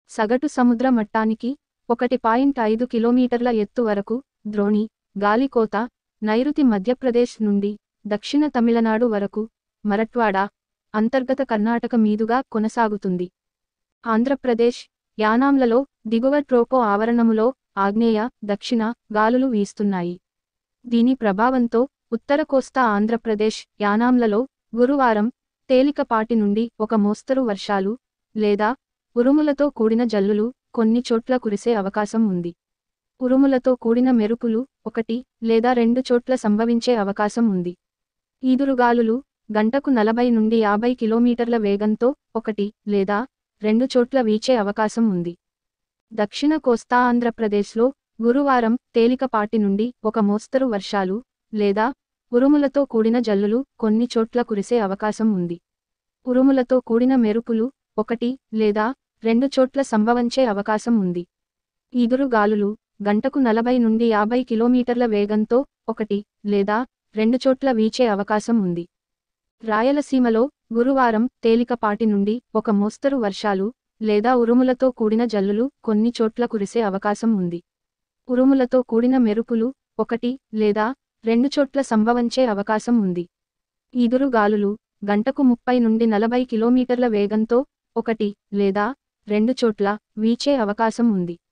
సగటు సముద్ర మట్టానికి ఒకటి పాయింట్ ఐదు కిలోమీటర్ల ఎత్తు వరకు ద్రోణి గాలికోత నైరుతి మధ్యప్రదేశ్ నుండి దక్షిణ తమిళనాడు వరకు మరట్వాడా అంతర్గత కర్ణాటక మీదుగా కొనసాగుతుంది ఆంధ్రప్రదేశ్ యానాంలలో దిగువ ట్రోపో ఆవరణములో ఆగ్నేయ దక్షిణ గాలులు వీస్తున్నాయి దీని ప్రభావంతో ఉత్తర కోస్తా ఆంధ్రప్రదేశ్ యానాంలలో గురువారం తేలికపాటి నుండి ఒక మోస్తరు వర్షాలు లేదా ఉరుములతో కూడిన జల్లులు కొన్ని చోట్ల కురిసే అవకాశం ఉంది ఉరుములతో కూడిన మెరుపులు ఒకటి లేదా రెండు చోట్ల సంభవించే అవకాశం ఉంది ఈదురుగాలులు గంటకు నలభై నుండి యాభై కిలోమీటర్ల వేగంతో ఒకటి లేదా రెండు చోట్ల వీచే అవకాశం ఉంది దక్షిణ కోస్తా ఆంధ్రప్రదేశ్లో గురువారం తేలికపాటి నుండి ఒక మోస్తరు వర్షాలు లేదా ఉరుములతో కూడిన జల్లులు కొన్ని చోట్ల కురిసే అవకాశం ఉంది ఉరుములతో కూడిన మెరుపులు ఒకటి లేదా రెండు చోట్ల సంభవించే అవకాశం ఉంది ఈదురు గాలులు గంటకు నలభై నుండి యాభై కిలోమీటర్ల వేగంతో ఒకటి లేదా రెండు చోట్ల వీచే అవకాశం ఉంది రాయలసీమలో గురువారం తేలికపాటి నుండి ఒక మోస్తరు వర్షాలు లేదా ఉరుములతో కూడిన జల్లులు కొన్ని చోట్ల కురిసే అవకాశం ఉంది ఉరుములతో కూడిన మెరుపులు ఒకటి లేదా రెండు చోట్ల సంభవించే అవకాశం ఉంది ఈదురు గాలులు గంటకు ముప్పై నుండి నలభై కిలోమీటర్ల వేగంతో ఒకటి లేదా రెండు చోట్ల వీచే అవకాశం ఉంది